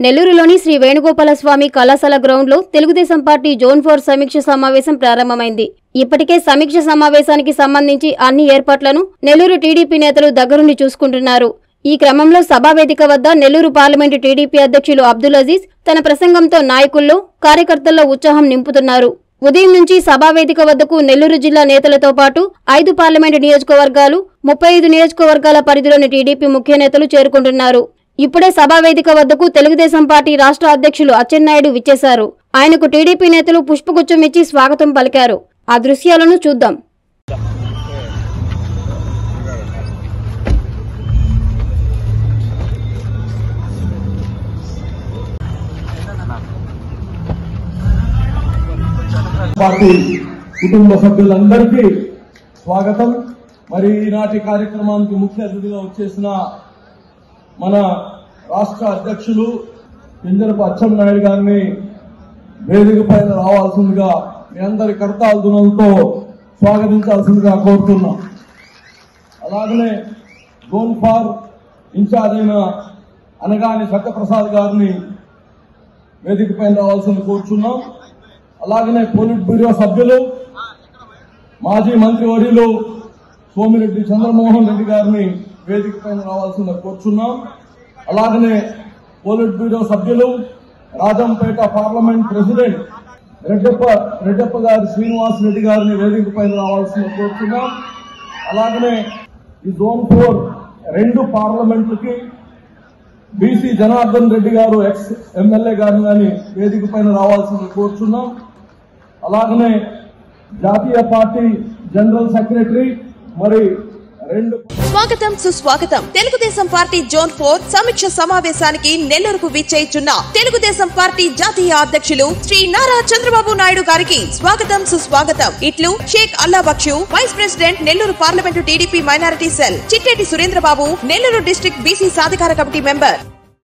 నెల్లూరులోని శ్రీ వేణుగోపాల స్వామి కళాశాల గ్రౌండ్లో తెలుగుదేశం పార్టీ జోన్ ఫోర్ సమీక్ష సమావేశం ప్రారంభమైంది ఇప్పటికే సమీక్ష సమావేశానికి సంబంధించి అన్ని ఏర్పాట్లను నెల్లూరు టీడీపీ నేతలు దగ్గరుండి చూసుకుంటున్నారు ఈ క్రమంలో సభావేదిక వద్ద నెల్లూరు పార్లమెంటు టీడీపీ అధ్యక్షులు అబ్దుల్ అజీజ్ తన ప్రసంగంతో నాయకుల్లో కార్యకర్తల్లో ఉత్సాహం నింపుతున్నారు ఉదయం నుంచి సభావేదిక వద్దకు నెల్లూరు జిల్లా నేతలతో పాటు ఐదు పార్లమెంటు నియోజకవర్గాలు ముప్పై ఐదు నియోజకవర్గాల పరిధిలోని టీడీపీ ముఖ్య నేతలు చేరుకుంటున్నారు ఇప్పుడే సభావేదిక వద్దకు తెలుగుదేశం పార్టీ రాష్ట్ర అధ్యక్షులు అచ్చెన్నాయుడు విచ్చేశారు ఆయనకు టీడీపీ నేతలు పుష్పగుచ్చం ఇచ్చి స్వాగతం పలికారు ఆ దృశ్యాలను చూద్దాం పార్టీ కుటుంబ సభ్యులందరికీ స్వాగతం మరి ఈనాటి కార్యక్రమానికి ముఖ్య అతిథిగా వచ్చేసిన మన రాష్ట్ర అధ్యక్షులు పింజరపు అచ్చెన్నాయుడు గారిని వేదిక పైన రావాల్సిందిగా మీ అందరి కర్తాల దునంతో స్వాగతించాల్సిందిగా కోరుతున్నాం అలాగనే జోన్ ఫార్ ఇన్ఛార్జ్ అయిన అనగాని సత్యప్రసాద్ గారిని వేదిక పైన రావాల్సింది కోరుచున్నాం అలాగనే పోలిట్ బ్యూరో సభ్యులు మాజీ మంత్రి వర్యులు సోమిరెడ్డి చంద్రమోహన్ రెడ్డి గారిని వేదిక పైన రావాల్సిందిగా కోరుచున్నాం అలాగనే పోలిట్ బ్యూరో సభ్యులు రాజంపేట పార్లమెంట్ ప్రెసిడెంట్ రెడ్డప్ప రెడ్డప్ప గారి శ్రీనివాస్ రెడ్డి గారిని వేదిక పైన రావాల్సిందిగా కోరుచున్నాం అలాగనే ఈ జోన్ ఫోర్ రెండు పార్లమెంట్లకి బీసీ జనార్దన్ రెడ్డి గారు ఎక్స్ ఎమ్మెల్యే గారిని కానీ వేదిక పైన రావాల్సింది కోరుచున్నాం అలాగనే జాతీయ పార్టీ జనరల్ సెక్రటరీ మరి రెండు స్వాగతం సుస్వాగతం తెలుగుదేశం పార్టీ జోన్ ఫోర్ సమీక్ష సమావేశానికి నెల్లూరుకు విచ్చేయిచున్న తెలుగుదేశం పార్టీ జాతీయ అధ్యక్షులు శ్రీ నారా చంద్రబాబు నాయుడు గారికి స్వాగతం సుస్వాగతం ఇట్లు Shaik Allah Bakshu vice president Nellore parliament TDP minority cell Chitteti Surendrababu Nellore district BC సాధికార కమిటీ మెంబర్